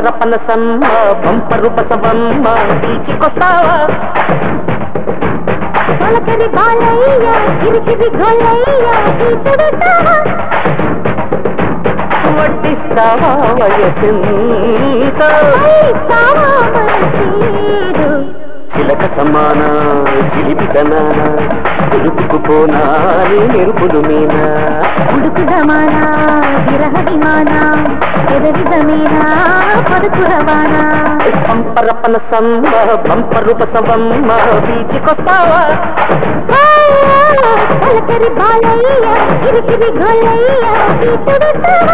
పనసమ్మ bumper Basavamma బీచికొస్తావా తొలకరి బాలయ్య కిరికిరి గొల్లయ్య తీసుడుతావా వడ్డిస్తావా వయసింత ఇస్తావా మనసీరు చిలక సమాన చిలిపితనాన ఉడుకుకు పోనా నీ మెరుపులు మీనా ఉడుకు దమానా విరహ విమానా ఎదవిదమేనా పదుకు రవాణా పంపర పనసమ్మ బంపరు బసవమ్మ బీచికొస్తావా తొలకరి బాలయ్య కిరికిరి గొల్లయ్య తీసుడుతావా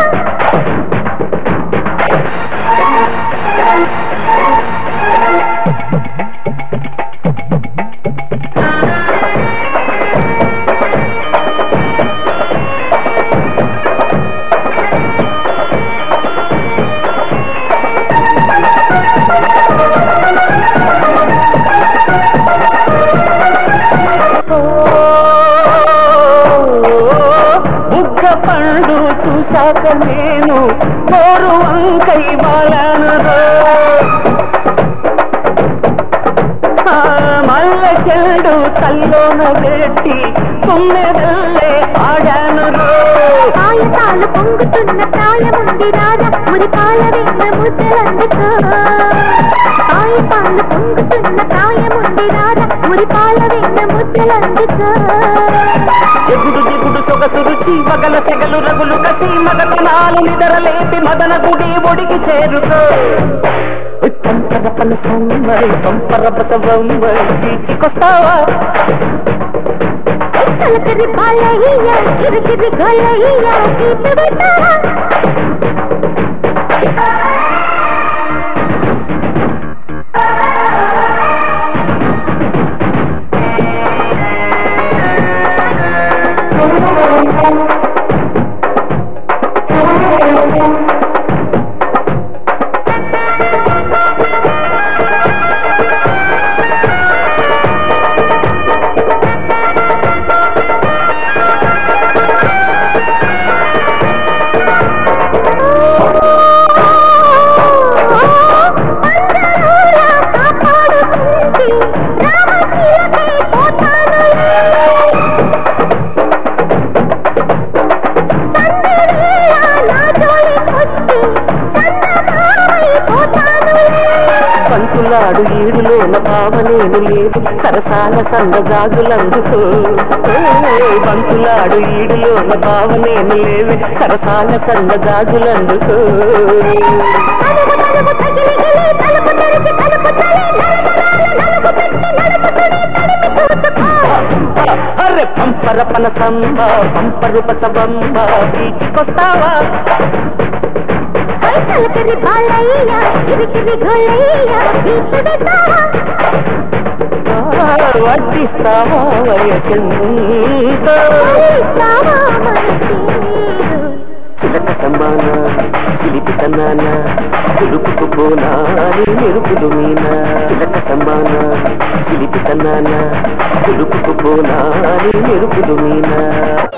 బుగ్గ పండు చూశాక నేను కోరు వంకై బాలను మల్ల చెల్డు తల్లోన పెట్టి తుమ్మెదల్లే ఆడాను ఆయుధాలు పొంగుతున్న ప్రాయముంది రాజా మురి పాల వెన్న ముద్దలందుకో ఆయుధాలు పొంగుతున్న ప్రాయముంది రాజా మురి పాల వెన్న ముద్దలందుకో ఎగుడు దిగుడు సొగసు రుచి వగల సెగలు రగులు కసి మగతనాలు నిదరలేపి మదన గుడి ఒడికి చేరుకో పంపర పనసమ్మ పంపర బసవమ్మ బీచికొస్తావా తలకరి బాలయ్య కిరికిరి గొల్లయ్య తీసుడుతావా పంజరంలా కాపాడుకుంటే రామచిలకే పోతానులే సందడిలా నా జోలికొస్తే చందమామై పోతానులే పంతులాడు ఈడులోన భావనేను లేదు సరసాల సందజాజులందుకో బంతులాడు ఈడులోన భావనేను లేవి సరసాల సందజాజులందుకో తలుపు తలుపు తగిలిగిలి తలుపు తెరిచి తలుపు తలి నలుగురాలు నలుగు పెట్టి నలుపు సుడి తడిమి చూసుకో అరే పంపర పనసమ్మ పంపరు బసవమ్మ బీచికొస్తావా తలకరి బాలయ్య కిరికిరి గొల్లయ్య తీసుడుతావా వడ్డిస్తావా వయసెంత ఇస్తావా మనసీరు చిలక సమాన చిలిపితనాన కులుపుకు పోనా నీ మెరుపులు మీనా చిలక సమాన చిలిపితనాన కులుపుకు పోనా నీ మెరుపులు మీనా